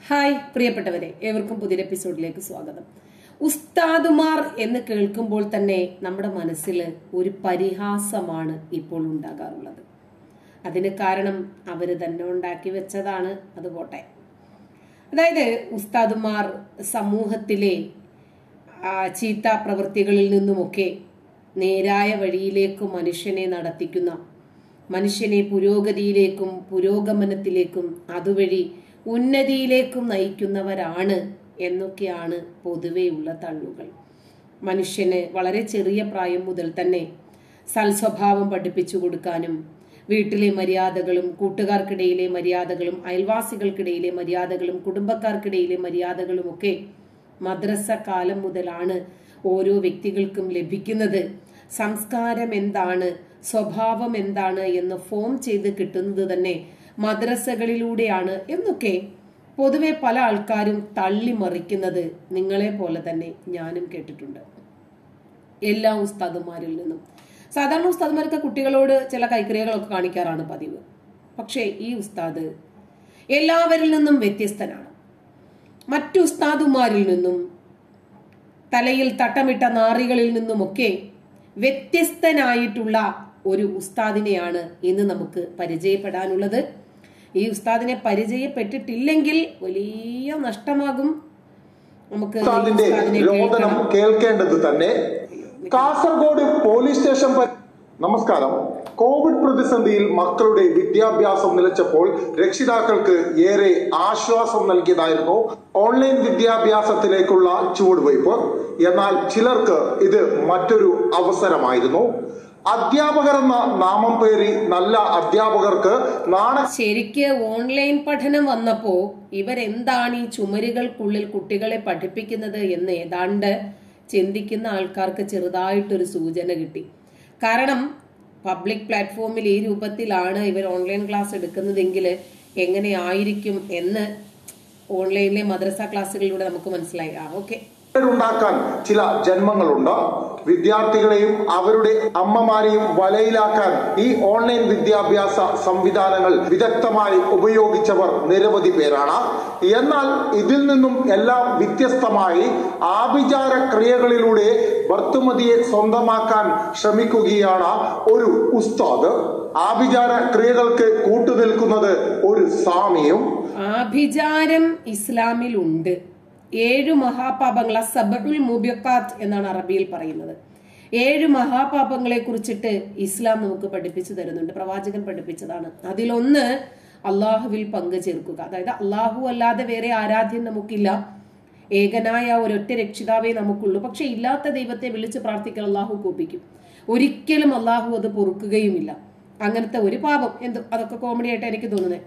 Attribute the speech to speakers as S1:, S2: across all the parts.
S1: Hi പ്രിയപ്പെട്ടവരെ ഏവർക്കും പുതിയൊരു എപ്പിസോഡിലേക്ക് സ്വാഗതം ഉസ്താദുമാർ എന്ന് കേൾക്കുമ്പോൾ തന്നെ നമ്മുടെ മനസ്സിൽ ഒരു പരിഹാസമാണ് ഇപ്പോൾ ഉണ്ടാകാറുള്ളത് അതിന് കാരണം അവർ തന്നെ ഉണ്ടാക്കി വെച്ചതാണ് അത് പോട്ടെ അതായത് ഉസ്താദുമാർ സമൂഹത്തിലെ ആ, ചീത്ത പ്രവൃത്തികളിൽ നിന്നുമൊക്കെ നേരായ വഴിയിലേക്ക് മനുഷ്യനെ നടത്തിക്കുന്ന മനുഷ്യനെ പുരോഗതിയിലേക്കും പുരോഗമനത്തിലേക്കും അതുവഴി ഉന്നതിയിലേക്കും നയിക്കുന്നവരാണ് എന്നൊക്കെയാണ് പൊതുവെയുള്ള തള്ളുകൾ മനുഷ്യന് വളരെ ചെറിയ പ്രായം മുതൽ തന്നെ സൽസ്വഭാവം പഠിപ്പിച്ചു കൊടുക്കാനും വീട്ടിലെ മര്യാദകളും കൂട്ടുകാർക്കിടയിലെ മര്യാദകളും അയൽവാസികൾക്കിടയിലെ മര്യാദകളും കുടുംബക്കാർക്കിടയിലെ മര്യാദകളും ഒക്കെ മദ്രസ കാലം മുതലാണ് ഓരോ വ്യക്തികൾക്കും ലഭിക്കുന്നത് സംസ്കാരം എന്താണ് സ്വഭാവം എന്താണ് എന്ന് ഫോം ചെയ്ത് കിട്ടുന്നത് തന്നെ മദ്രസകളിലൂടെയാണ് എന്നൊക്കെ പൊതുവെ പല ആൾക്കാരും തള്ളിമറിക്കുന്നത് നിങ്ങളെ പോലെ തന്നെ ഞാനും കേട്ടിട്ടുണ്ട് എല്ലാ ഉസ്താദുമാരിൽ നിന്നും സാധാരണ ഉസ്താദുമാരൊക്കെ കുട്ടികളോട് ചില കൈക്രിയകളൊക്കെ കാണിക്കാറാണ് പതിവ് പക്ഷേ ഈ ഉസ്താദ് എല്ലാവരിൽ നിന്നും വ്യത്യസ്തനാണ് മറ്റു ഉസ്താദുമാരിൽ നിന്നും തലയിൽ തട്ടമിട്ട നാറികളിൽ നിന്നുമൊക്കെ വ്യത്യസ്തനായിട്ടുള്ള ഒരു ഉസ്താദിനെയാണ് ഇന്ന് നമുക്ക് പരിചയപ്പെടാനുള്ളത് ഈ ഉസ്താദിനെ പരിചയപ്പെട്ടിട്ടില്ലെങ്കിൽ വലിയ നഷ്ടമാകും നമുക്ക് ഈ
S2: ഉസ്താദിന്റെ
S1: ഉസ്താദിനെ
S2: രോദനം
S1: കേൾക്കണം.
S2: കേൾക്കേണ്ടത് തന്നെ കാസർഗോഡ് പോലീസ് സ്റ്റേഷൻ പ- നമസ്കാരം കോവിഡ് പ്രതിസന്ധിയിൽ മക്കളുടെ വിദ്യാഭ്യാസം നിലച്ചപ്പോൾ രക്ഷിതാക്കൾക്ക് ഏറെ ആശ്വാസം നൽകിയതായിരുന്നു ഓൺലൈൻ വിദ്യാഭ്യാസത്തിലേക്കുള്ള ചുവടുവയ്പ് എന്നാൽ ചിലർക്ക് ഇത് മറ്റൊരു അവസരമായിരുന്നു അധ്യാപകർ എന്ന നാമം പേരി നല്ല അധ്യാപകർക്ക് നാണ
S1: ശരിക്ക് ഓൺലൈൻ പഠനം വന്നപ്പോ ഇവരെന്താണ് ഈ ചുമരുകൾക്കുള്ളിൽ കുട്ടികളെ പഠിപ്പിക്കുന്നത് എന്ന് ഏതാണ്ട് ചിന്തിക്കുന്ന ആൾക്കാർക്ക് ചെറുതായിട്ടൊരു സൂചന കിട്ടി കാരണം പബ്ലിക് പ്ലാറ്റ്ഫോമിൽ ഈ രൂപത്തിലാണ് ഇവർ ഓൺലൈൻ ക്ലാസ് എടുക്കുന്നതെങ്കിൽ എങ്ങനെ ആയിരിക്കും എന്ന് ഓൺലൈനിലെ മദ്രസ ക്ലാസ്സുകളിലൂടെ നമുക്ക് മനസ്സിലായി ആ ഓക്കെ
S2: ഉണ്ടാക്കാൻ ചില ജന്മങ്ങളുണ്ട് വിദ്യാർത്ഥികളെയും അവരുടെ അമ്മമാരെയും വലയിലാക്കാൻ ഈ ഓൺലൈൻ വിദ്യാഭ്യാസ സംവിധാനങ്ങൾ വിദഗ്ധമായി ഉപയോഗിച്ചവർ നിരവധി പേരാണ് എന്നാൽ ഇതിൽ നിന്നും എല്ലാം വ്യത്യസ്തമായി ആഭിചാര ക്രിയകളിലൂടെ ഭർത്തുമതിയെ സ്വന്തമാക്കാൻ ശ്രമിക്കുകയാണ് ഒരു ഉസ്താദ് ആഭിചാര ക്രിയകൾക്ക് കൂട്ടുനിൽക്കുന്നത് ഒരു സ്വാമിയും
S1: ആഭിചാരം ഇസ്ലാമിലുണ്ട് ഏഴു മഹാപാപങ്ങൾ സബുൽ മുബിക്കാത്ത് എന്നാണ് അറബിയിൽ പറയുന്നത് ഏഴ് മഹാപാപങ്ങളെ കുറിച്ചിട്ട് ഇസ്ലാം നമുക്ക് പഠിപ്പിച്ചു തരുന്നുണ്ട് പ്രവാചകൻ പഠിപ്പിച്ചതാണ് അതിലൊന്ന് അള്ളാഹുവിൽ പങ്കു ചേർക്കുക അതായത് അള്ളാഹു അല്ലാതെ വേറെ ആരാധ്യം നമുക്കില്ല ഏകനായ ഒരൊറ്റ രക്ഷിതാവേ നമുക്കുള്ളൂ പക്ഷെ ഇല്ലാത്ത ദൈവത്തെ വിളിച്ച് പ്രാർത്ഥിക്കാൻ അള്ളാഹു കോപ്പിക്കും ഒരിക്കലും അള്ളാഹു അത് പൊറുക്കുകയുമില്ല അങ്ങനത്തെ ഒരു പാപം എന്ത് അതൊക്കെ കോമഡി ആയിട്ട് എനിക്ക് തോന്നുന്നത്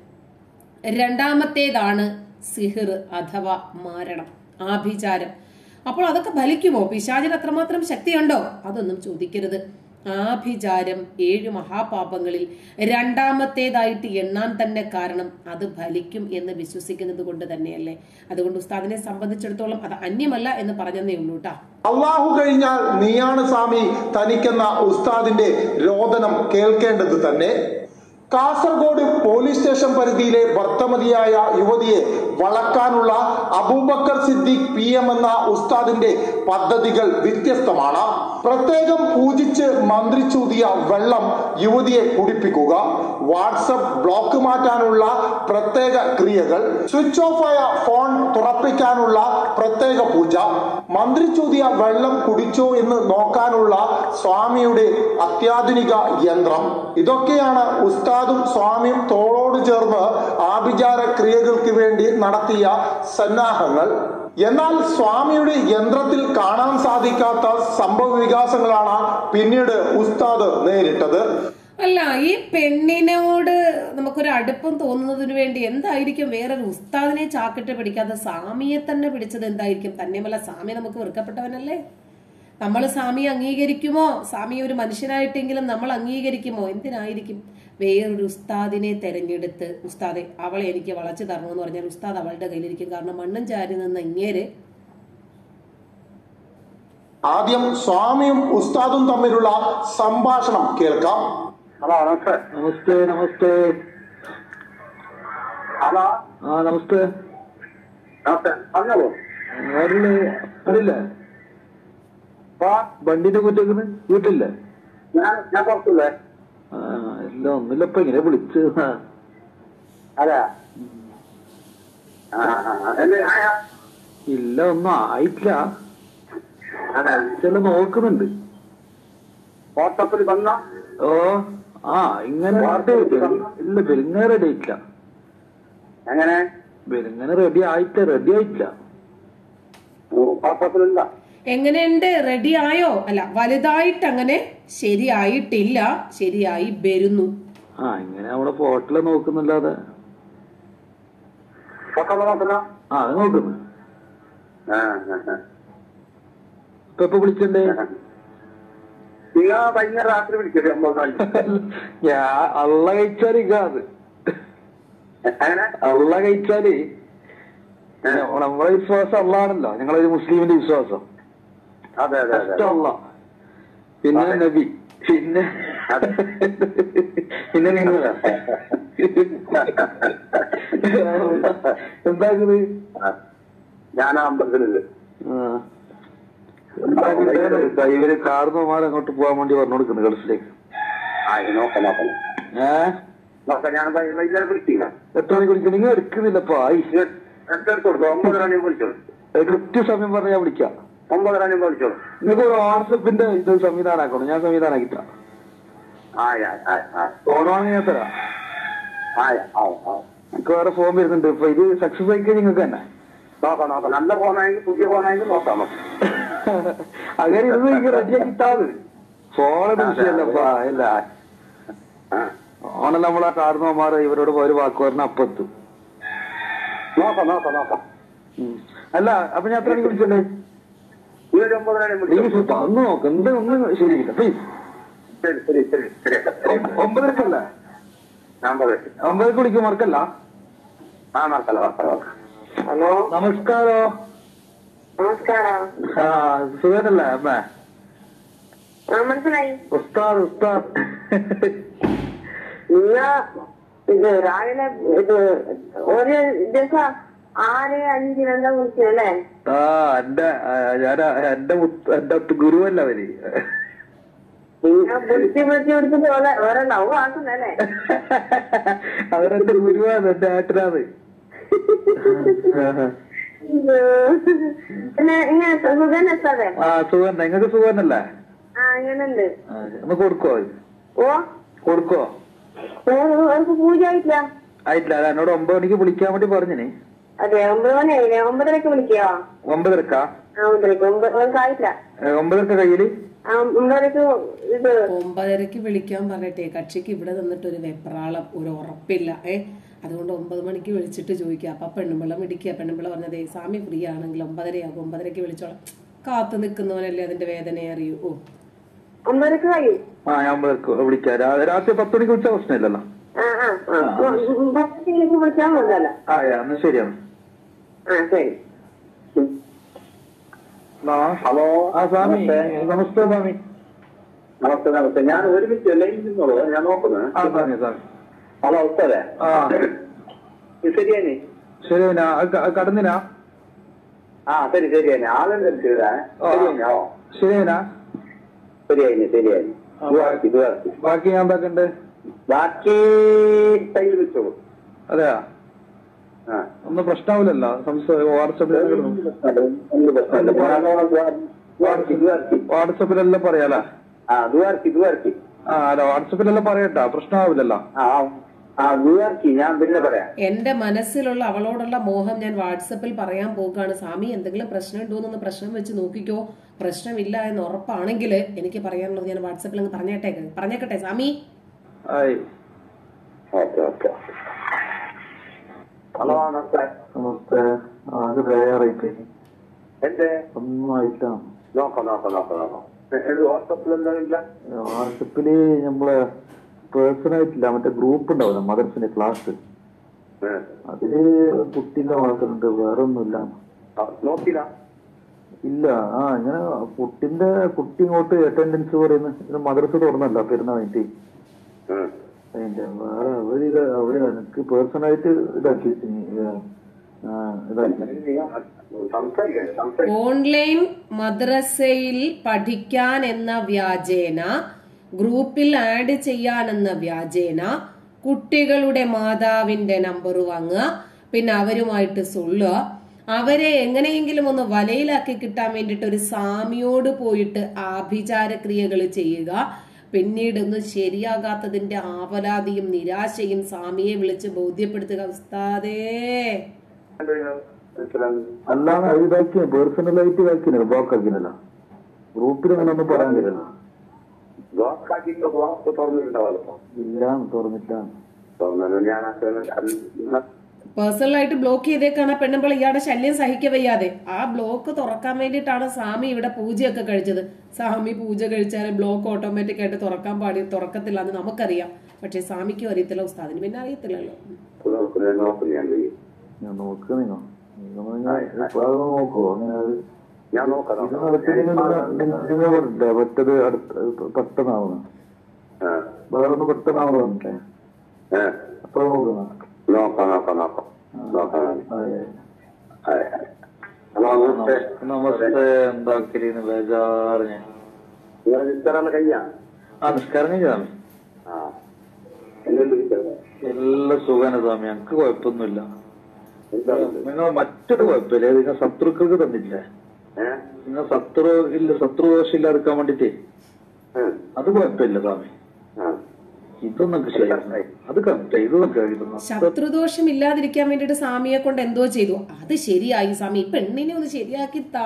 S1: രണ്ടാമത്തേതാണ് സിഹിർ അഥവാ മാരണം ആഭിചാരം അപ്പോൾ അതൊക്കെ ഫലിക്കുമോ പിശാചിന് അത്രമാത്രം ശക്തിയുണ്ടോ അതൊന്നും ചോദിക്കരുത് ആഭിചാരം ഏഴ് മഹാപാപങ്ങളിൽ രണ്ടാമത്തേതായിട്ട് എണ്ണാൻ തന്നെ കാരണം അത് ഫലിക്കും എന്ന് വിശ്വസിക്കുന്നത് കൊണ്ട് തന്നെയല്ലേ അതുകൊണ്ട് ഉസ്താദിനെ സംബന്ധിച്ചിടത്തോളം അത് അന്യമല്ല എന്ന് പറഞ്ഞതേ ഉള്ളൂ കേട്ടാ
S2: അള്ളാഹു കഴിഞ്ഞാൽ നീയാണ് സ്വാമി തനിക്കെന്ന ഉസ്താദിന്റെ രോദനം കേൾക്കേണ്ടത് തന്നെ കാസർഗോഡ് പോലീസ് സ്റ്റേഷൻ പരിധിയിലെ ഭർത്തമതിയായ യുവതിയെ വളക്കാനുള്ള അബൂബക്കർ സിദ്ദീഖ് പി എം എന്ന ഉസ്താദിന്റെ പദ്ധതികൾ വ്യത്യസ്തമാണ് പ്രത്യേകം പൂജിച്ച് മന്ത്രിച്ചൂതിയ വെള്ളം യുവതിയെ കുടിപ്പിക്കുക വാട്സപ്പ് ബ്ലോക്ക് മാറ്റാനുള്ള പ്രത്യേക ക്രിയകൾ സ്വിച്ച് ഓഫ് ആയ ഫോൺ തുറപ്പിക്കാനുള്ള പ്രത്യേക പൂജ മന്ത്രിച്ചൂതിയ വെള്ളം കുടിച്ചോ എന്ന് നോക്കാനുള്ള സ്വാമിയുടെ അത്യാധുനിക യന്ത്രം ഇതൊക്കെയാണ് ഉസ്താദും സ്വാമിയും തോളോട് ചേർന്ന് ആഭിചാര ക്രിയകൾക്ക് വേണ്ടി നടത്തിയ സന്നാഹങ്ങൾ എന്നാൽ സ്വാമിയുടെ യന്ത്രത്തിൽ കാണാൻ സാധിക്കാത്ത സംഭവ വികാസങ്ങളാണ് പിന്നീട് ഉസ്താദ് നേരിട്ടത്
S1: അല്ല ഈ പെണ്ണിനോട് നമുക്കൊരു അടുപ്പം തോന്നുന്നതിന് വേണ്ടി എന്തായിരിക്കും വേറൊരു ഉസ്താദിനെ ചാക്കിട്ട് പിടിക്കാതെ സ്വാമിയെ തന്നെ പിടിച്ചത് എന്തായിരിക്കും തന്നെയുമല്ല സ്വാമി നമുക്ക് വെറുക്കപ്പെട്ടവനല്ലേ നമ്മൾ സ്വാമിയെ അംഗീകരിക്കുമോ സ്വാമി ഒരു മനുഷ്യനായിട്ടെങ്കിലും നമ്മൾ അംഗീകരിക്കുമോ എന്തിനായിരിക്കും വേറൊരു ഉസ്താദിനെ തെരഞ്ഞെടുത്ത് ഉസ്താദെ അവളെ എനിക്ക് വളച്ചു തരണമെന്ന് പറഞ്ഞാൽ ഉസ്താദ് അവളുടെ കയ്യിലിരിക്കും കാരണം മണ്ണും ചാരി നിന്ന ഇങ്ങേര്
S2: ആദ്യം സ്വാമിയും ഉസ്താദും തമ്മിലുള്ള സംഭാഷണം കേൾക്കാം
S3: ഹലോ നമസ്തേ
S4: ನಮಸ್ತೆ ನಮಸ್ತೆ
S3: ഹലോ
S4: ಹಾ ನಮಸ್ತೆ
S3: പറഞ്ഞോളൂ
S4: അറിയില്ലേ വണ്ടിന്റെ കുറ്റത്തിന് വീട്ടില്ലേ
S3: ഞാൻ ഞാൻ പുറത്തില്ലേ
S4: ആ ഇല്ല ഒന്നുമില്ല ഇപ്പൊ ഇങ്ങനെ വിളിച്ച് ആ.
S3: അതെ ആ, ആ, ആ. എന്ത് ആയാ?
S4: ഇല്ല ഒന്നും ആയിട്ടില്ല
S3: അതെ
S4: ചില നോക്കുന്നുണ്ട്
S3: വാട്സപ്പിൽ വന്ന
S4: ഓ ആ ഇങ്ങനെ ഇല്ല വെലുങ്ങനെ റെഡി ആയിട്ടില്ല
S3: എങ്ങനെ
S4: വെലുങ്ങനെ റെഡി ആയിട്ടില്ല റെഡി ആയിട്ടില്ല
S3: വാട്സപ്പിലില്ല
S1: എങ്ങനെയുണ്ട് റെഡി ആയോ അല്ല വലുതായിട്ട് അങ്ങനെ ശരിയായിട്ടില്ല ശരിയായി വരുന്നു
S4: ആ ഇങ്ങനെ നമ്മളെ ഫോട്ടോയില് നോക്കുന്നില്ലാതെ
S3: ഫോട്ടോ നോക്കുന്ന
S4: ആ അത് നോക്കുന്നു
S3: ആ, ആ, ആ.
S4: ഇപ്പൊ ഇപ്പൊ വിളിക്കണ്ടേ
S3: നിങ്ങൾ വൈകുന്നേരം രാത്രി വിളിക്കരുത് ഒമ്പത് മണി
S4: ഞാൻ അള്ള കഴിച്ചാല് ഇക്കാത്
S3: എങ്ങനെ
S4: അള്ള കഴിച്ചാല് നമ്മളെ വിശ്വാസം അള്ളാണല്ലോ ഞങ്ങളൊരു മുസ്ലിമിന്റെ വിശ്വാസം
S3: അതെ അതെ അതെ
S4: ഫസ്റ്റ് അള്ള പിന്നെ നബി പിന്നെ പിന്നെ നിങ്ങൾ എന്താക്കുന്നത്
S3: ആ. ഞാൻ ആ അമ്പലത്തിലുണ്ട്
S4: ഇവര് കാർന്നമാർ അങ്ങോട്ട് പോകാൻ വേണ്ടി പറഞ്ഞു കൊടുക്കുന്നു ഗൾഫിലേക്ക്
S3: ആ ഇത് നോക്കാം നോക്കാം
S4: ഏ
S3: നോക്കാം ഞാൻ വൈ- വൈകുന്നേരം വിളിച്ചില്ല
S4: എത്ര മണിക്ക് വിളിക്കണം നിങ്ങൾ എടുക്കുന്നില്ലപ്പാ
S3: എടുത്തെടുത്ത് കൊടുത്തു ഒമ്പതര ഞാൻ വിളിച്ചോളൂ
S4: കൃത്യസമയം പറഞ്ഞാൽ വിളിക്കാം
S3: ഒമ്പതര ഞാൻ വിളിച്ചോളൂ
S4: നിങ്ങൾക്ക് ഒരു വാട്സപ്പിന്റെ ഇത് സംവിധാനമാക്കണം ഞാൻ സംവിധാനമാക്കിട്ടാ
S3: ആയ ആയ ആ
S4: ഫോണാണ് ഞാൻ തരാം
S3: ആയ ആ ആ
S4: എനിക്ക് വേറെ ഫോൺ വരുന്നുണ്ട് ഇപ്പൊ ഇത് സക്സസ് ആയിക്കഴിഞ്ഞാൽ നിങ്ങൾക്ക് തന്നെ
S3: നോക്കാം നോക്കാം നല്ല ഫോണായെങ്കിൽ പുതിയ ഫോണായെങ്കിൽ നോക്കാം നമുക്ക്
S4: അങ്ങനെ ഇത് നിങ്ങൾക്ക് റെഡിയാക്കി കിട്ടാത് ഫോണിന്റെ വിഷയമല്ലപ്പാ അല്ല
S3: ആ
S4: ഓണല്ല നമ്മളെ കാർന്നോമാർ ഇവരോട് ഒരു വാക്ക് പറഞ്ഞ അപ്പത്തും
S3: നോക്കാം നോക്കാം നോക്കാം
S4: ഉം. അല്ല അപ്പൊ ഞാൻ എത്ര മണിക്ക് വിളിച്ചല്ലേ
S3: ഈ ഒരു ഒമ്പതര ഞാൻ വിളിച്ചോളൂ
S4: പ്ലീസ് ഒന്ന് നോക്ക് എന്ത് ഒന്ന് ശരിയില്ല പ്ലീസ്
S3: ശരി ശരി ശരി ശരി
S4: ഒമ്പതരക്കല്ല
S3: ഞാൻ പറയാം
S4: ഒമ്പതരക്ക് വിളിക്കും മറക്കല്ല
S3: ആ നോക്കാം നോക്കാം നോക്കാം ഹലോ
S4: നമസ്കാരോ
S5: നമസ്കാരം
S4: ആ സുഖനല്ലേ അമ്മേ
S5: ആ മനസ്സിലായി
S4: ഉസ്താദ് ഉസ്താദ്
S5: നിങ്ങ ഇത് രാവിലെ ഇത് ഒരു ദിവസം ആറ് അഞ്ചിനെന്താ വിളിച്ചല്ലേ
S4: ആ എന്റെ ഞാൻ എന്റെ മുത്ത് എന്റെ ഒത്ത് ഗുരുവല്ല അവര്
S5: നിങ്ങ വിളിച്ച് വിളിച്ച് വിളിച്ചിട്ട് ഓരോ ഓരോ ലവ് ആക്കുന്നല്ലേ
S4: അവരെന്റെ ഗുരുവാണ് എന്റെ ഏട്ടനാണ്
S5: പിന്നെ ഇങ്ങനെ സുഖം എത്താതെ
S4: ആ സുഖം നിങ്ങൾക്ക് സുഖന്നല്ലേ
S5: ആ അങ്ങനുണ്ട്
S4: ഒന്ന് കൊടുക്കോ
S5: ഓ
S4: കൊടുക്കോ
S5: അവർക്ക് പൂജ ആയിട്ടില്ല
S4: ആയിട്ടില്ല അത് എന്നോട് ഒമ്പത് മണിക്ക് വിളിക്കാൻ വേണ്ടി പറഞ്ഞിനി
S5: അതെ ഒമ്പത് മണിയായില്ലേ ഒമ്പതരക്ക് വിളിക്കോ
S4: ഒമ്പതരക്കാ
S5: ആ ഒമ്പതരക്ക് ഒമ്പത് അവർക്ക് ആയിട്ടില്ല
S4: ഏ, ഒമ്പതരക്ക കയ്യില്
S5: ആ ഒമ്പതരക്ക് ഇത്
S1: ഒമ്പതരക്ക് വിളിക്കാൻ പറഞ്ഞിട്ടേ കക്ഷിക്ക് ഇവിടെ നിന്നിട്ട് ഒരു വെപ്രാളം ഒരു ഉറപ്പില്ല ഏ അതുകൊണ്ട് ഒമ്പത് മണിക്ക് വിളിച്ചിട്ട് ചോദിക്കുക അപ്പൊ പെണ്ണുമ്പിള്ള മിടിക്കുക പെണ്ണുമ്പിള്ള പറഞ്ഞതേ സ്വാമി ഫ്രീ ആണെങ്കിൽ ഒമ്പതരയാകും ഒമ്പതരക്ക് വിളിച്ചോളാം കാത്തു നിൽക്കുന്നവനല്ലേ അതിന്റെ വേദനയെ അറിയൂ ഓ
S5: ഒമ്പതരക്ക് കഴിയും
S4: ആ ഞാൻ ഒമ്പതരക്ക് വിളിക്കാം രാ- രാത്രി പത്ത് മണിക്ക് വിളിച്ചാൽ പ്രശ്നമില്ലല്ലോ
S5: ആ ആ ആ പത്തിലേക്ക് വിളിച്ചാൽ മതിയല്ല
S4: ആ യാ, എന്നാ ശരിയാണ്
S5: ആ ശരി
S4: ആ,
S3: ഹലോ
S4: ആ സ്വാമി നമസ്തേ സ്വാമി
S3: നമസ്തേ നമസ്തേ ഞാൻ ഒരു മിനിറ്റ് ലൈനിൽ നിന്നോളൂ ഞാൻ നോക്കുന്നത്
S4: ആ സ്വാമി സ്വാമി
S3: ഹലോ ഉസ്താദേ
S4: ആ
S3: ഇത് ശരിയാനി
S4: ശരി പിന്നെ ആ ക- കടന്നിനാ
S3: ആ ശരി ശരിയാനി ആളെന്താ ചെയ്താ ശരിയാനി ഓ
S4: ശരിയാ
S3: ശരിയായിനി ശരിയായിനി ഇതുവാക്കി ഇതുവാക്കി
S4: ബാക്കി ഞാൻ എന്താക്കണ്ട്
S3: ബാക്കി കയ്യിൽ വെച്ചോളൂ
S4: അതെയാ
S3: ആ
S4: ഒന്നും പ്രശ്നമാവില്ലല്ലോ സംസാരം വാട്സപ്പിൽ
S3: എന്ത് പ്രശ്നമില്ല. ഇതുവാക്കി ഇതുവാക്കി
S4: വാട്സപ്പിലെല്ലാം പറയാലോ
S3: ആ ഇതുവാക്കി ഇതുവാക്കി
S4: ആ അല്ല വാട്സപ്പിലെല്ലാം പറയട്ടാ പ്രശ്നമാവില്ലല്ലോ
S3: ആ ആ ഇതുവാക്കി ഞാൻ പിന്നെ പറയാം
S1: എന്റെ മനസ്സിലുള്ള അവളോടുള്ള മോഹം ഞാൻ വാട്സപ്പിൽ പറയാൻ പോകുകയാണ് സ്വാമി എന്തെങ്കിലും പ്രശ്നം ഉണ്ടോന്നൊന്ന് പ്രശ്നം വെച്ച് നോക്കിക്കോ പ്രശ്നമില്ല എന്ന് ഉറപ്പാണെങ്കിൽ എനിക്ക് പറയാനുള്ളത് ഞാൻ വാട്സപ്പിൽ അങ്ങ് പറഞ്ഞേട്ടേക്ക് പറഞ്ഞേക്കട്ടെ സ്വാമി
S4: ആയി
S3: ഓക്കെ ഓക്കെ ഹലോ നമസ്കാരം
S4: നമസ്തേ ആകെ തയ്യാറായിപ്പോയി
S3: എന്റെ
S4: ഒന്നും ആയില്ല
S3: നോക്കാം നോക്കാം നോക്കാം നോക്കാം വാട്സപ്പിൽ എന്തെങ്കിലും ഇല്ല
S4: വാട്സപ്പില് നമ്മളെ പേഴ്സണായിട്ടില്ല മറ്റേ ഗ്രൂപ്പ് ഉണ്ടാവില്ല മദർസിന്റെ ക്ലാസ്
S3: ഏ.
S4: അതില് കുട്ടീന്റെ മാത്രമുണ്ട് വേറെ ഒന്നുമില്ല
S3: ആ, നോക്കില്ല
S4: ഇല്ല ആ ഇങ്ങനെ കുട്ടിന്റെ കുട്ടി ഇങ്ങോട്ട് അറ്റൻഡൻസ് പറയുന്ന ഇത് മദ്രസ തുറന്നല്ല പെരുന്നാൾ വേണ്ടി
S3: ഉം.
S4: അതിന്റെ വേറെ അവര് ഇത് അവര് എനിക്ക് പേഴ്സണായിട്ട് ഇതാക്കി വെച്ചിനി. ഇത് ആ ഇതാക്കി
S3: സംസാരിക്കാം സംസാരിക്കാം
S1: ഓൺലൈൻ മദ്രസയിൽ പഠിക്കാൻ എന്ന വ്യാജേന ഗ്രൂപ്പിൽ ആഡ് ചെയ്യാനെന്ന വ്യാജേന കുട്ടികളുടെ മാതാവിന്റെ നമ്പർ വാങ്ങുക പിന്നെ അവരുമായിട്ട് സൊല്ലുക അവരെ എങ്ങനെയെങ്കിലും ഒന്ന് വലയിലാക്കി കിട്ടാൻ വേണ്ടിയിട്ട് ഒരു സ്വാമിയോട് പോയിട്ട് ആഭിചാര ക്രിയകൾ ചെയ്യുക പിന്നീട് ഒന്നും ശരിയാകാത്തതിന്റെ ആപലാതിയും നിരാശയും സ്വാമിയെ വിളിച്ച് ബോധ്യപ്പെടുത്തുക ഉസ്താദേ
S4: അല്ലാതെ അത് ഇതാക്കിയ പേഴ്സണലായിട്ട് ഇതാക്കിനല്ലോ ബ്ലോക്ക് ആക്കിനല്ല ഗ്രൂപ്പിൽ അങ്ങനെ ഒന്നും പറയാൻ കഴിയില്ല
S3: ബ്ലോക്ക് ആക്കിയിട്ട് ബ്ലോക്ക് തുറന്നിട്ടുണ്ടാവല്ലോ
S4: ഇല്ല തുറന്നില്ല
S3: തുറന്നു ഞാൻ ആ
S1: പേഴ്സണലായിട്ട് ബ്ലോക്ക് ചെയ്തേക്കാണ് ആ പെണ്ണുമ്പോൾ ഇയാളുടെ ശല്യം സഹിക്ക വയ്യാതെ ആ ബ്ലോക്ക് തുറക്കാൻ വേണ്ടിയിട്ടാണ് സ്വാമി ഇവിടെ പൂജയൊക്കെ കഴിച്ചത് സ്വാമി പൂജ കഴിച്ചാൽ ബ്ലോക്ക് ഓട്ടോമാറ്റിക് ആയിട്ട് തുറക്കാൻ പാടി തുറക്കത്തില്ല എന്ന് നമുക്കറിയാം പക്ഷെ സ്വാമിക്കും അറിയത്തില്ല ഉസ്താദിന് പിന്നെ അറിയത്തില്ലല്ലോ
S3: നോക്കും ഞാൻ
S4: ഞാൻ നോക്ക് നിങ്ങൾ നിങ്ങൾ നോക്കുവോ അങ്ങനെ ഒരു-
S3: ഞാൻ നോക്കാം
S4: ഇത് നടത്തില്ലെങ്കിൽ പറഞ്ഞില്ലേ മറ്റത് അടുത്ത പെട്ടെന്നാവുന്നു
S3: ആ.
S4: വേറൊന്ന് പെട്ടെന്നാവുന്നു
S3: ഏ.
S4: അപ്പൊ നോക്കണം
S3: നോക്കാം നോക്കാം നോക്കാം നോക്കാം
S4: അതെ.
S3: അതെ. അപ്പൊ അങ്ങനത്തെ
S4: നമസ്തേ എന്താക്കലിന്ന് ബേജാറ് ഞാൻ
S3: നിങ്ങളെ നിസ്കാരം കഴിയാ
S4: ആ നിസ്കാരം കഴിഞ്ഞാണ്
S3: ആ എന്തുണ്ട് നിസ്കാരം
S4: എല്ലാ സുഖാണ് സ്വാമി ഞങ്ങക്ക് കുഴപ്പമൊന്നുമില്ല
S3: എന്താ
S4: നിങ്ങൾ മറ്റൊരു കുഴപ്പമില്ല നിങ്ങൾ ശത്രുക്കൾക്ക് തന്നില്ലേ
S3: ഏഹ്
S4: നിങ്ങൾ ശത്രു ഇല്ല ശത്രു ദോഷം ഇല്ലാതിരിക്കാൻ വേണ്ടിട്ടേ അത് കുഴപ്പമില്ല സ്വാമി
S3: ആ
S4: ഇതൊന്നും ശരിയാണ് അത് കറക്റ്റ് ഇതൊന്നും കേൾക്കുന്നു
S1: ശത്രുദോഷം ഇല്ലാതിരിക്കാൻ വേണ്ടിയിട്ട് സ്വാമിയെ കൊണ്ട് എന്തോ ചെയ്തു അത് ശരിയായി സ്വാമി ഈ പെണ്ണിനെ ഒന്ന് ശരിയാക്കി താ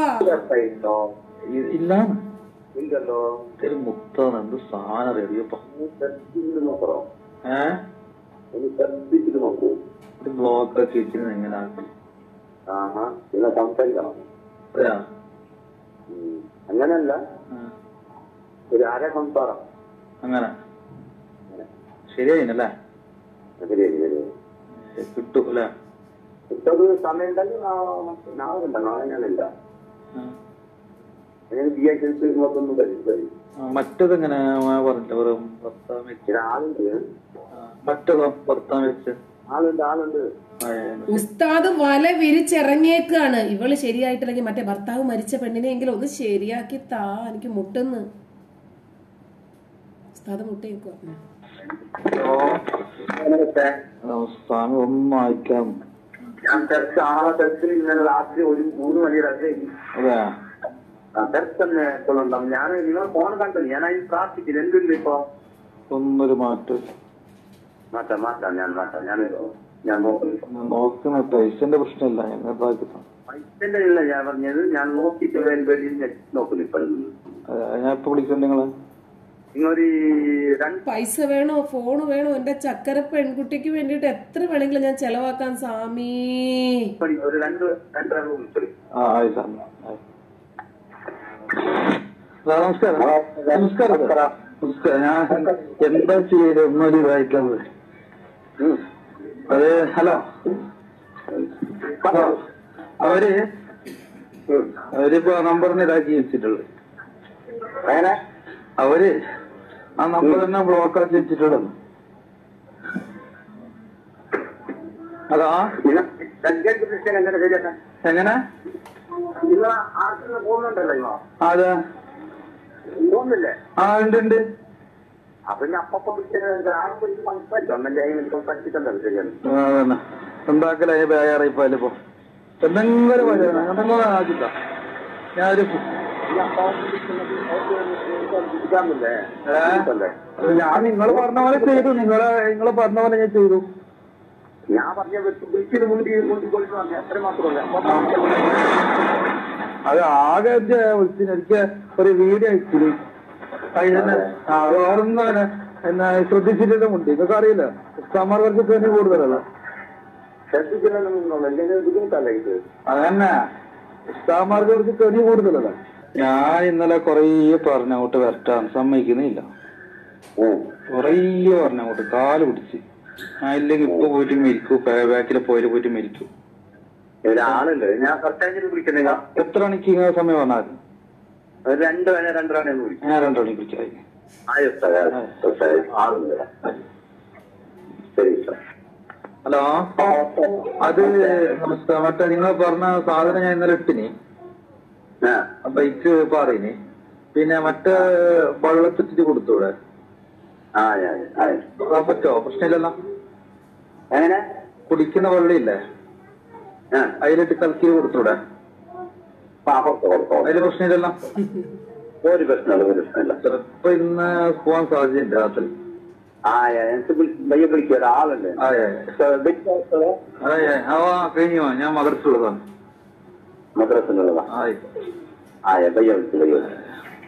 S3: ഉണ്ടോ
S4: ഇല്ല
S3: ഇല്ലല്ലോ
S4: ഒരു മുത്താണ് എന്ത് സാധനം റെഡിയപ്പോ
S3: ഒന്ന് ശ്രദ്ധിച്ചിട്ട് നോക്കണോ
S4: ഏ
S3: ഒന്ന് ശ്രദ്ധിച്ചിട്ട് നോക്കൂ
S4: ഒരു ബ്ലോക്ക് ഒക്കെ ഇരിക്കുന്നത് എങ്ങനെ ആക്കി
S3: ആഹാ നിങ്ങൾ സംസാരിക്കണം
S4: അതെയാ?
S3: ഉം. അങ്ങനെയല്ല
S4: ആ,
S3: ഒരു അര സംസാരം
S4: അങ്ങനെ ശരിയായിനല്ലേ
S3: ശരി ശരി
S4: കിട്ടും അല്ലേ
S3: ഇട്ടത് സമയം ഉണ്ടെങ്കിൽ നാളെ ഉണ്ടോ നാളെ ഞാനില്ല
S4: ആ.
S3: അങ്ങനെ ബി ഐ മൊത്തം വരും വരും
S4: ആ, മറ്റതെങ്ങനെ പറഞ്ഞില്ല വെറും ഭർത്താവ് വെച്ച്
S3: ഇത് ആളുണ്ട്
S4: ആ, മറ്റതോ ഭർത്താവ് വെച്ച്
S3: ആളുണ്ട് ആളുണ്ട്
S4: ആ,
S1: ഉസ്താദ് വല വിരിച്ചിറങ്ങിയേക്കാണ് ഇവള് ശരിയായിട്ടില്ലെങ്കിൽ മറ്റേ ഭർത്താവ് മരിച്ച പെണ്ണിനെങ്കിലും ഒന്ന് ശരിയാക്കി താ എനിക്ക് മുട്ടുന്ന് ഉസ്താദ് മുട്ടേക്കുവാ
S3: അങ്ങനത്തെ
S4: ആ, സ്വാമി ഒന്നും അയക്കാം
S3: ഞാൻ തെരച്ച് ആളെ തെരച്ചിൽ ഇന്നലെ രാത്രി ഒരു മൂന്ന് മണിയുടെ
S4: അതെ
S3: തെരച്ച് തന്നെ എപ്പോഴുണ്ടാവും ഞാൻ നിങ്ങൾ ഫോൺ കണ്ടു ഞാൻ അതിന് പ്രാർത്ഥിച്ചില്ല എന്തുണ്ട് ഇപ്പൊ
S4: ഒന്നൊരു മാറ്റം
S3: മാറ്റാം മാറ്റാം ഞാൻ മാറ്റാം ഞാൻ ഞാൻ നോക്കുന്നു
S4: നോക്കുന്ന പൈസന്റെ പ്രശ്നമില്ല ഞങ്ങൾ ഇതാക്കി തന്നു.
S3: പൈസന്റെ ഇല്ല ഞാൻ പറഞ്ഞത് ഞാൻ നോക്കിയിട്ട് വേണ്ടി നോക്കുന്നു ഇപ്പോഴും
S4: അതെ, ഞാൻ ഇപ്പൊ വിളിക്കണ്ട നിങ്ങള്
S3: നിങ്ങളൊരു രണ്ട്
S1: പൈസ വേണോ ഫോൺ വേണോ എന്റെ ചക്കര പെൺകുട്ടിക്ക് വേണ്ടിയിട്ട് എത്ര വേണമെങ്കിലും ഞാൻ ചെലവാക്കാൻ സ്വാമി
S3: മണി ഒരു രണ്ട് രണ്ടര വിളിച്ചോളൂ
S4: ആ ആയി സ്വാമി ആയി. ആ, നമസ്കാരം നമസ്കാരം സാർ. നമസ്കാരം ഞാൻ എന്താ ചെയ്യത് ഒന്നൊരു ഇതായിട്ടത് അത് ഹലോ ഹലോ അവര് അവരിപ്പോ നമ്പറിന് ഇതാക്കി വെച്ചിട്ടുള്ളത്
S3: അങ്ങനെ
S4: അവര് ആ നമ്പർ തന്നെ ബ്ലോക്ക് ആക്കി വെച്ചിട്ടുള്ളത് അതാ
S3: സഞ്ചാരിച്ച പ്രശ്നം എങ്ങനെ ശരിയാക്കാൻ
S4: എങ്ങനെ
S3: നിങ്ങൾ ആർക്കും പോകുന്നുണ്ടല്ലോ ഇവ
S4: അതെ
S3: പോകുന്നില്ലേ
S4: ആ ഉണ്ട് ഉണ്ട്
S3: അപ്പൊ ഞാൻ അപ്പൊ വിളിച്ചത് ആർക്കും സംസാരിച്ചു അമ്മന്റെ സംസാരിച്ചിട്ടുണ്ടല്ലോ ശരിയാണ്
S4: ആ, അതന്നെ ഉണ്ടാക്കലായി ബേയാറിപ്പോ ഇപ്പൊ എന്തെങ്കിലും വഴി എന്തെങ്കിലും ആക്കില്ല ഞാനൊരു
S3: ഇതാണല്ലേ
S4: ഏ? ഞാൻ നിങ്ങൾ പറഞ്ഞ പോലെ ചെയ്തു നിങ്ങളെ നിങ്ങൾ പറഞ്ഞ പോലെ ഞാൻ ചെയ്തു
S3: ഞാൻ പറഞ്ഞ വിളിച്ചിട്ട് മുണ്ടി മുണ്ടി കൊടുത്തു പറഞ്ഞു അത്ര മാത്രമല്ല
S4: അത് ആകെ ഇത് വിളിച്ചിന് എനിക്ക് ഒരു വീഡിയോ അയച്ചില് അതിന് ആ വേറൊന്നും അങ്ങനെ എന്നാ ശ്രദ്ധിച്ചിട്ടുണ്ട് നിങ്ങൾക്ക് അറിയില്ല ഉസ്താമാർക്ക് തന്നെ കൂടുതലല്ല
S3: ശ്രദ്ധിച്ചില്ലെന്നുണ്ടോ എന്തെങ്കിലും ബുദ്ധിമുട്ടല്ല ഇത്
S4: അതന്നെ ഉസ്താമാർക്ക് കുറച്ച് തെറി കൂടുതലല്ല ഞാൻ ഇന്നലെ കൊറേ പറഞ്ഞ അങ്ങോട്ട് വരട്ടാൻ സമ്മതിക്കുന്നില്ല കൊറേ പറഞ്ഞ അങ്ങോട്ട് കാല് പിടിച്ച് ആ ഇല്ലെങ്കിൽ ഇപ്പൊ പോയിട്ട് മരിക്കൂ ബാക്കിൽ പോയിട്ട് പോയിട്ട് മരിക്കൂ
S3: ഒരാളുണ്ട് ഞാൻ കറക്റ്റായിട്ട് വിളിക്കുന്നത്
S4: എത്ര മണിക്ക് ഇങ്ങനെ സമയം പറഞ്ഞാൽ
S3: ഒരു രണ്ട് മണി രണ്ടര മണി വിളിക്കും
S4: ഞാൻ രണ്ടു മണിക്ക് വിളിക്കാം
S3: ആയോ സാർ ആളുണ്ട് ശരി സാർ
S4: ഹലോ അത് നമസ്കാരം മറ്റേ നിങ്ങൾ പറഞ്ഞ സാധനം ഞാൻ ഇന്നലെ ഇട്ടിനി
S3: ആ
S4: ബൈക്ക് പാറിനി പിന്നെ മറ്റേ വെള്ളത്തിട്ട് കൊടുത്തൂടെ
S3: ആ ആ, ആ.
S4: ആ, പറ്റോ പ്രശ്നമില്ലല്ലോ
S3: എങ്ങനെ
S4: കുടിക്കുന്ന വെള്ളമില്ലേ
S3: ആ
S4: അതിലിട്ട് കലക്കി കൊടുത്തൂടെ
S3: ആ, കൊടുത്തോ, കൊടുത്തോ.
S4: അതില് പ്രശ്നമില്ലല്ലോ
S3: ഒരു പ്രശ്നമില്ല ഒരു പ്രശ്നമില്ല
S4: ചിലപ്പോ ഇന്ന് പോവാൻ സാധ്യതയുണ്ട് രാത്രി
S3: ആ ആ, എനിക്ക് വിളി- പയ്യെ വിളിക്കുക ഒരാളുണ്ട്
S4: ആയ ആ കഴിഞ്ഞു പോവാ. ഞാൻ മദർസുള്ളതാണ്
S3: മദ്രസിനുള്ളതാ
S4: ആയി
S3: ആ ആ, പയ്യെ വിളിച്ചു പയ്യെ വിളിച്ചു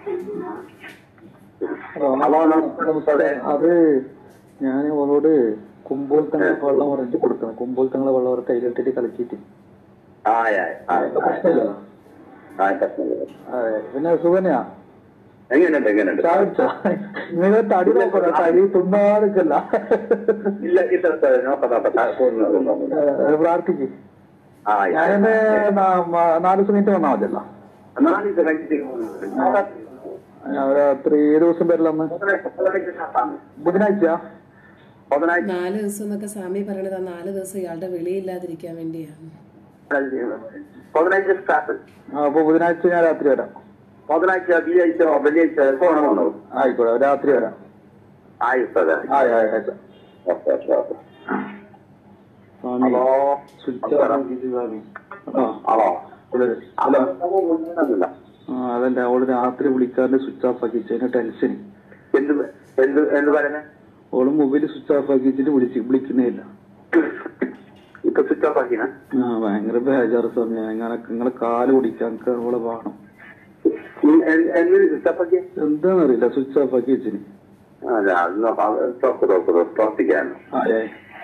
S3: ഹലോ നമസ്കാരം
S4: അത് ഞാൻ ഓളോട് കുമ്പോൾ തങ്ങളെ വെള്ളം പറഞ്ഞിട്ട് കൊടുക്കണം കുമ്പോൾ തങ്ങളെ വെള്ളം അവർ കയ്യിലിട്ടിട്ട് കലക്കിയിട്ട്
S3: ആ ആ, ആ,
S4: പ്രശ്നമില്ല
S3: ആ പ്രശ്നമില്ല
S4: അതെ പിന്നെ സുഖനെയാ
S3: എങ്ങനെയുണ്ട് എങ്ങനെയുണ്ട്
S4: ചാവിച്ച നിങ്ങൾ തടി നോക്കണം തടി തിന്നാടുക്കല്ല
S3: ഇല്ല ഇല്ല നോക്കാം നോക്കാം പോകുന്നു
S4: പ്രാർത്ഥിക്ക്
S3: ആ
S4: ഞാനെന്നെ നാല് ദിവസം കഴിഞ്ഞിട്ട് വന്നാൽ മതിയല്ലോ
S3: നാലിത് കഴിഞ്ഞിട്ട്
S4: ഞാൻ രാത്രി ഏത് ദിവസം വരില്ല അന്ന് ബുധനാഴ്ച
S3: ബുധനാഴ്ച
S1: നാല് ദിവസം എന്നൊക്കെ സ്വാമി പറയണത് ആ നാല് ദിവസം ഇയാളുടെ വെളിയില്ലാതിരിക്കാൻ വേണ്ടിയാണ്
S3: ബുധനാഴ്ച സ്റ്റാർട്ട്
S4: ആ അപ്പൊ ബുധനാഴ്ച ഞാൻ രാത്രി വരാം
S3: ബുധനാഴ്ച വെള്ളിയാഴ്ച വെള്ളിയാഴ്ച എപ്പോഴാണ് വന്നത്
S4: ആയിക്കോട്ടെ രാത്രി വരാം
S3: ആയിക്കോട്ടെ
S4: ആയി ആയി ആയി
S3: ഓക്കെ ഓക്കെ ഓക്കെ
S4: സ്വാമി
S3: ഹലോ
S4: സ്വിച്ച് ഓഫ് ആക്കിയിട്ട് സ്വാമി ആ
S3: ഹലോ
S4: ഇവിടെ-
S3: ഹലോ
S4: ആ അതല്ല അവള് രാത്രി വിളിക്കാണ്ട് സ്വിച്ച് ഓഫ് ആക്കി അതിന്റെ ടെൻഷൻ
S3: എന്ത് എന്ത് എന്ത് പറയുന്നത്
S4: ഓള് മൊബൈൽ സ്വിച്ച് ഓഫ് ആക്കി വെച്ചിട്ട് വിളിച്ച് വിളിക്കുന്നേ ഇല്ല
S3: ഇപ്പൊ സ്വിച്ച് ഓഫ് ആക്കിന
S4: ആ ഭയങ്കര ബേജാറ് സ്വാമി അങ്ങനെ നിങ്ങളെ കാല് പിടിക്കാൻ എനിക്ക് അവളെ വേണം
S3: എന്തിന് സ്വിച്ച് ഓഫ് ആക്കി
S4: എന്താന്നറിയില്ല സ്വിച്ച് ഓഫ് ആക്കി വെച്ചിന്
S3: അല്ല അത് നോക്കാം തോക്ക് തോക്ക് തോക്കിക്കാൻ
S4: ആയേ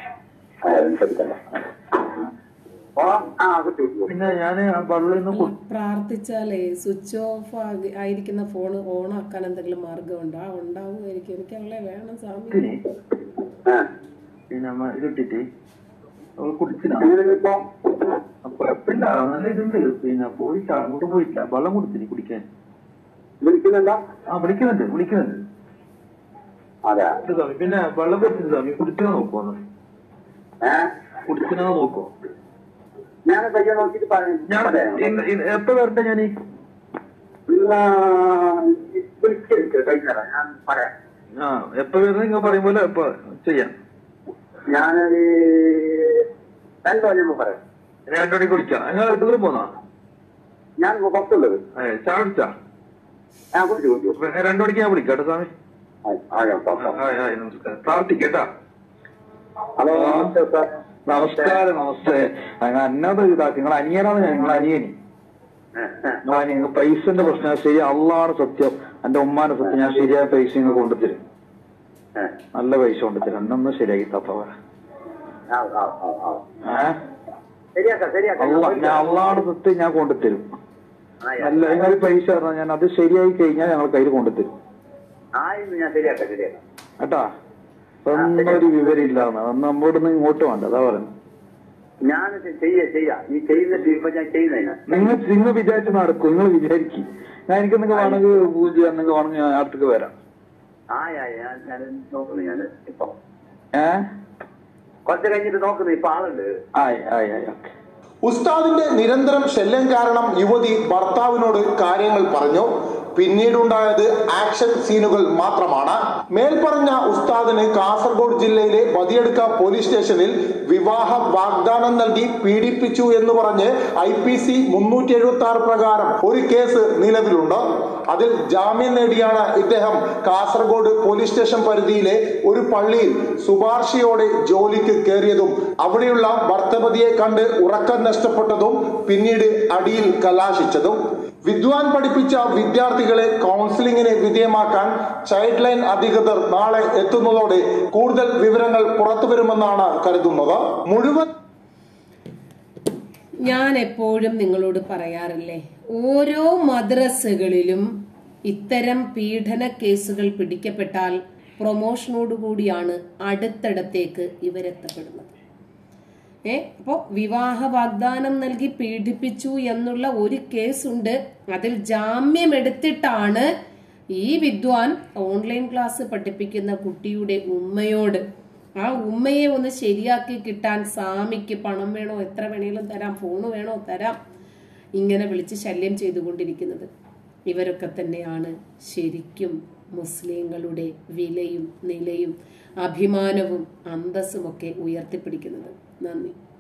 S3: ആ കുട്ടി
S4: പിന്നെ ഞാന് വെള്ളം ഇന്ന്
S1: ഈ പ്രാർത്ഥിച്ചാലേ സ്വിച്ച് ഓഫ് ആയിരിക്കുന്ന ഫോൺ ഓൺ ആക്കാൻ എന്തെങ്കിലും മാർഗം ഉണ്ടോ ആ ഉണ്ടാവുമായിരിക്കും എനിക്ക് അവളെ വേണം സ്വാമി
S4: കുടിച്ചിന്
S3: ആ
S4: പിന്നെ അമ്മ ഇതിട്ടിട്ട് അവള് കുടിച്ചിനാ
S3: എങ്ങനെ ഇപ്പൊ
S4: കുഴപ്പമില്ല നല്ല ഇതുണ്ട് പിന്നെ പോയില്ല അങ്ങോട്ട് പോയിട്ടില്ല വെള്ളം കൊടുത്തിനി കുടിക്കാൻ
S3: വിളിക്കുന്നുണ്ടോ
S4: ആ വിളിക്കുന്നുണ്ട് വിളിക്കുന്നുണ്ട്
S3: അതെ
S4: ഇത് സ്വാമി പിന്നെ വെള്ളം വെച്ചിട്ട് സ്വാമി കുടിച്ചാ നോക്കുവോ
S3: ഏ
S4: കുടിച്ചിനാ നോക്കോ
S3: ഞാൻ പയ്യെ നോക്കിട്ട്
S4: ഞാൻ
S3: പറയാം
S4: ഇന്ന് ഇന്ന് എപ്പോ വരട്ടെ ഞാന്
S3: വിളിച്ചിട്ട് കഴിഞ്ഞാ ഞാൻ പറയാം
S4: ആ എപ്പോ വരുന്നത് നിങ്ങൾ പറയും പോലെ എപ്പോ ചെയ്യാം
S3: ഞാനൊരു രണ്ടു മണി പറയാം
S4: രണ്ടു മണിക്ക് വിളിക്കാം നിങ്ങൾ ദൂരം പോന്നാ
S3: ഞാൻ പുറത്തുള്ളത്
S4: ഏ ചായ കുടിച്ചാ
S3: ഞാൻ കുടിച്ചു കുടിച്ചു
S4: രണ്ടു മണിക്ക് ഞാൻ വിളിക്കാം കേട്ടോ സ്വാമി
S3: ആകാം
S4: ആ, ആ, നമസ്കാരം പ്രാർത്ഥിക്കട്ടാ
S3: ഹലോ നമസ്തേ സാർ
S4: നമസ്കാരം നമസ്തേ അങ്ങ് അന്നത് ഇതാക്കി നിങ്ങൾ അനിയനാണ് ഞാൻ നിങ്ങൾ അനിയനി ഞാൻ നിങ്ങൾ പൈസന്റെ പ്രശ്നം ശരി അള്ളാണ് സത്യം എന്റെ ഉമ്മാന്റെ സത്യം ഞാൻ ശരിയായ പൈസ നിങ്ങൾ കൊണ്ടുതരും നല്ല പൈസ കൊണ്ടുതരും എന്നൊന്ന് ശരിയാക്കി തത്തവ ഏഹ്
S3: ശരിയാക്കാം ശരിയാക്കാം
S4: അള്ള ഞാൻ അള്ളാണ് സത്യം ഞാൻ കൊണ്ടുതരും നല്ല നിങ്ങൾ പൈസ പറഞ്ഞാൽ ഞാൻ അത് ശരിയായി കഴിഞ്ഞാൽ ഞങ്ങൾ കയ്യിൽ കൊണ്ടുതരും
S3: ആ ഇന്ന് ഞാൻ ശരിയാക്കാം ശരിയാക്കാം
S4: കേട്ടാ ഒന്നും ഒരു വിവരമില്ല അന്ന് നമ്മോട് നിന്ന് ഇങ്ങോട്ട് വേണ്ട അതാ പറയുന്നത്
S3: ഞാൻ ചെയ്യാ ചെയ്യാം നീ ചെയ്യുന്നിട്ട് ഇപ്പൊ ഞാൻ ചെയ്യുന്നതിന്
S4: നിങ്ങൾ നിങ്ങൾ വിചാരിച്ച് നടക്കും നിങ്ങൾ വിചാരിക്കും ഞാൻ എനിക്ക് നിങ്ങൾ വേണമെങ്കിൽ പൂജ നിങ്ങൾ വേണമെങ്കിൽ ഞാൻ അടുത്തേക്ക് വരാം
S3: ആ ആ, ഞാൻ ഞാൻ നോക്കുന്നു ഞാൻ ഇപ്പൊ
S4: ഏ
S3: കുറച്ച് കഴിഞ്ഞിട്ട് നോക്കുന്നു ഇപ്പൊ ആളുണ്ട്
S4: ആയി ആയി ആയി ഓക്കെ
S2: ഉസ്താദിന്റെ നിരന്തരം ശല്യം കാരണം യുവതി ഭർത്താവിനോട് കാര്യങ്ങൾ പറഞ്ഞു പിന്നീടുണ്ടായത് ആക്ഷൻ സീനുകൾ മാത്രമാണ് മേൽപ്പറഞ്ഞ ഉസ്താദിന് കാസർഗോഡ് ജില്ലയിലെ ബദിയടുക്ക പോലീസ് സ്റ്റേഷനിൽ വിവാഹ വാഗ്ദാനം നൽകി പീഡിപ്പിച്ചു എന്ന് പറഞ്ഞ് ഐ പി സി മുന്നൂറ്റി എഴുപത്തി ആറ് പ്രകാരം ഒരു കേസ് നിലവിലുണ്ട് അതിൽ ജാമ്യം നേടിയാണ് ഇദ്ദേഹം കാസർഗോഡ് പോലീസ് സ്റ്റേഷൻ പരിധിയിലെ ഒരു പള്ളിയിൽ ശുപാർശയോടെ ജോലിക്ക് കയറിയതും അവിടെയുള്ള ഭർത്തപതിയെ കണ്ട് ഉറക്കം നഷ്ടപ്പെട്ടതും പിന്നീട് അടിയിൽ കലാശിച്ചതും വിദ്വാൻ പഠിപ്പിച്ച വിദ്യാർത്ഥികളെ കൗൺസിലിംഗിന് വിധേയമാക്കാൻ ചൈൽഡ് ലൈൻ അധികൃതർ നാളെ എത്തുന്നതോടെ കൂടുതൽ വിവരങ്ങൾ പുറത്തുവരുമെന്നാണ് കരുതുന്നത് മുഴുവൻ
S1: ഞാൻ എപ്പോഴും നിങ്ങളോട് പറയാറില്ലേ ഓരോ മദ്രസകളിലും ഇത്തരം പീഡന കേസുകൾ പിടിക്കപ്പെട്ടാൽ പ്രൊമോഷനോടുകൂടിയാണ് അടുത്തടത്തേക്ക് ഇവരെത്തപ്പെടുന്നത് ഏ അപ്പോൾ വിവാഹ വാഗ്ദാനം നൽകി പീഡിപ്പിച്ചു എന്നുള്ള ഒരു കേസുണ്ട് അതിൽ ജാമ്യം എടുത്തിട്ടാണ് ഈ വിദ്വാൻ ഓൺലൈൻ ക്ലാസ് പഠിപ്പിക്കുന്ന കുട്ടിയുടെ ഉമ്മയോട് ആ ഉമ്മയെ ഒന്ന് ശരിയാക്കി കിട്ടാൻ സ്വാമിക്ക് പണം വേണോ എത്ര വേണേലും തരാം ഫോണ് വേണോ തരാം ഇങ്ങനെ വിളിച്ച് ശല്യം ചെയ്തുകൊണ്ടിരിക്കുന്നത് ഇവരൊക്കെ തന്നെയാണ് ശരിക്കും മുസ്ലിങ്ങളുടെ വിലയും നിലയും അഭിമാനവും അന്തസ്സുമൊക്കെ ഉയർത്തിപ്പിടിക്കുന്നത് നന്ദി